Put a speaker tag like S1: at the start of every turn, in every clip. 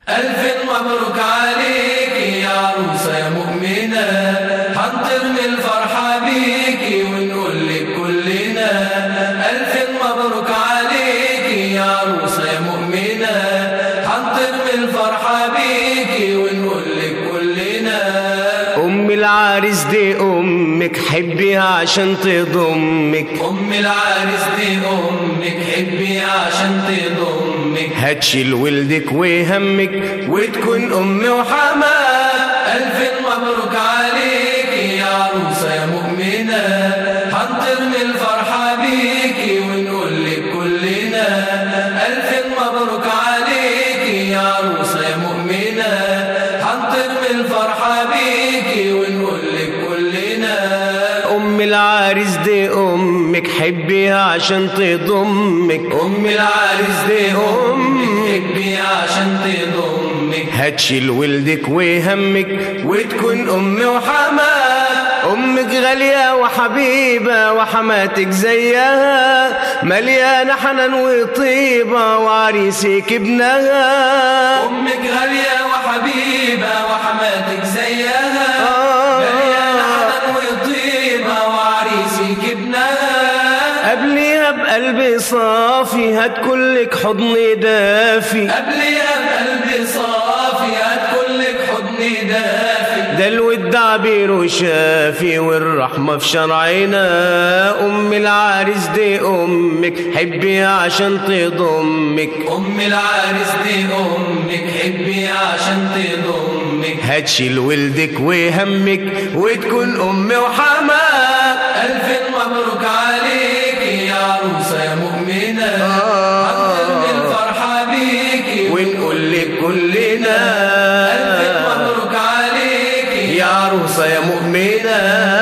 S1: ألف مبروك عليك يا عروسة يا مؤمنة هنطر الفرحة بيكي ونقول لك كلنا ألف مبروك عليك يا عروسة يا مؤمنة هنطر الفرحة بيكي ونقول لك كلنا
S2: أم العريس دي أمك حبيها عشان تضمك
S1: أم العريس دي أمك حبيها عشان تضمك
S2: هتشيل ولدك وهمك وتكون أم وحماك
S1: ألف مبروك عليك يا عروسة يا مؤمنة هنطر من الفرحة بيكي ونقول لك كلنا ألف مبروك عليك يا عروسة يا مؤمنة هنطر من الفرحة بيكي ونقول لك كلنا
S2: أم العريس دي أمك حبيها عشان تضمك
S1: أم العريس دي أمك حبيها عشان تضمك
S2: هتشيل ولدك وهمك وتكون أم وحماك أمك غالية وحبيبة وحماتك زيها مليانة حنان وطيبة وعريسك ابنها
S1: أمك غالية وحبيبة وحماتك زيها
S2: آه.
S1: مليانة حنان وطيبة وعريسك ابنها
S2: قبليها بقلبي صافي هتكون لك حضن دافي
S1: قبلها بقلبي صافي هتكون لك حضن دافي
S2: ده الود عبير وشافي والرحمة في شرعنا أم العريس دي أمك حبيها عشان تضمك
S1: أم العريس دي أمك حبيها عشان تضمك
S2: هتشيل ولدك وهمك وتكون أم وحماك
S1: ألف مبروك عليك يا عروسة يا مؤمنة
S2: آه.
S1: هنطر الفرحة بيكي
S2: ونقول لك كلنا
S1: ألف مبروك عليك
S2: يا عروسة يا مؤمنة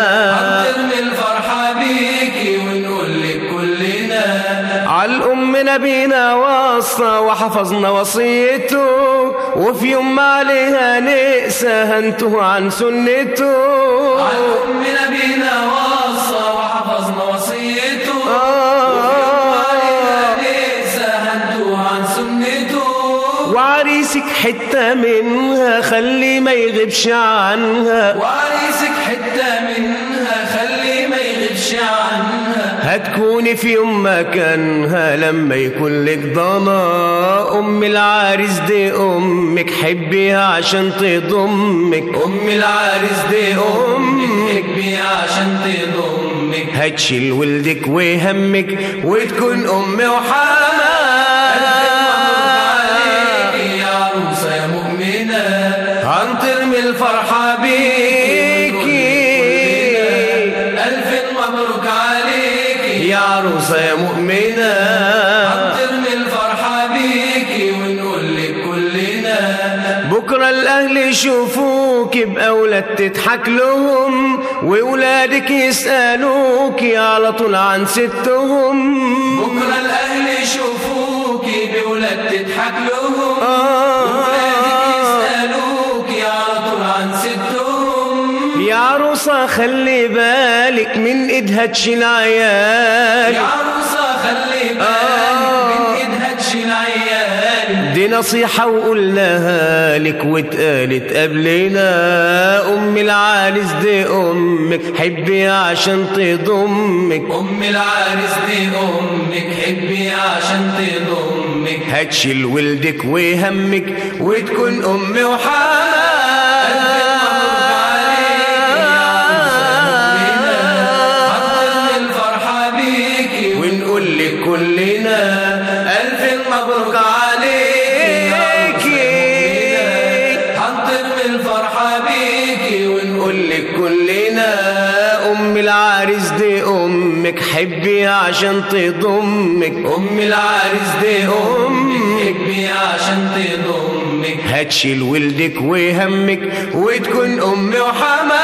S1: هنطر الفرحة بيكي ونقول لك كلنا
S2: عالأم نبينا وصى وحفظنا وصيته وفي يوم ما عليها نقسى هنته عن سنته
S1: عن أم نبينا وصى وحفظنا وصيته
S2: آه.
S1: وفي يوم علينا نقسى هنتوه عن سنته
S2: وعريسك حتة منها خلي ما يغيبش عنها
S1: وعريسك حتة منها خلي ما يغيبش عنها
S2: هتكوني في يوم مكانها لما يكون لك ضنا أم العريس دي أمك حبيها عشان تضمك
S1: أم العريس دي أمك حبيها عشان تضمك
S2: هتشيل ولدك وهمك وتكون أم وحماك
S1: يا عروسة يا مؤمنة
S2: هنطر من الفرحة بيكي
S1: ألف مبروك عليك
S2: يا عروسة يا مؤمنة
S1: هنطر من الفرحة بيكي ونقول لك كلنا
S2: بكرة الأهل يشوفوك بأولاد تضحك لهم وولادك يسألوك على طول عن ستهم
S1: بكرة الأهل يشوفوكي بولاد تضحك لهم
S2: آه.
S1: ولادك يسألوك على طول عن ستهم
S2: يا عروسة خلي بالك من إيدها تشيل عيال
S1: يا عروسة خلي بالك من إيدها تشيل عيالي
S2: دي نصيحة وقلناها لك واتقالت قبلنا أم العالس دي أمك حبيها عشان تضمك
S1: أم العريس دي أمك حبيها عشان تضمك
S2: هتشيل ولدك وهمك وتكون أم وحماك
S1: الفرحة بيكي
S2: ونقول لك كلنا ألف مبروك عليكي
S1: هنطر من الفرحة بيكي
S2: ونقول لك كلنا أم العريس دي أمك حبيها عشان تضمك
S1: أم العريس دي أمك حبيها عشان تضمك
S2: هتشيل ولدك وهمك وتكون أم وحماك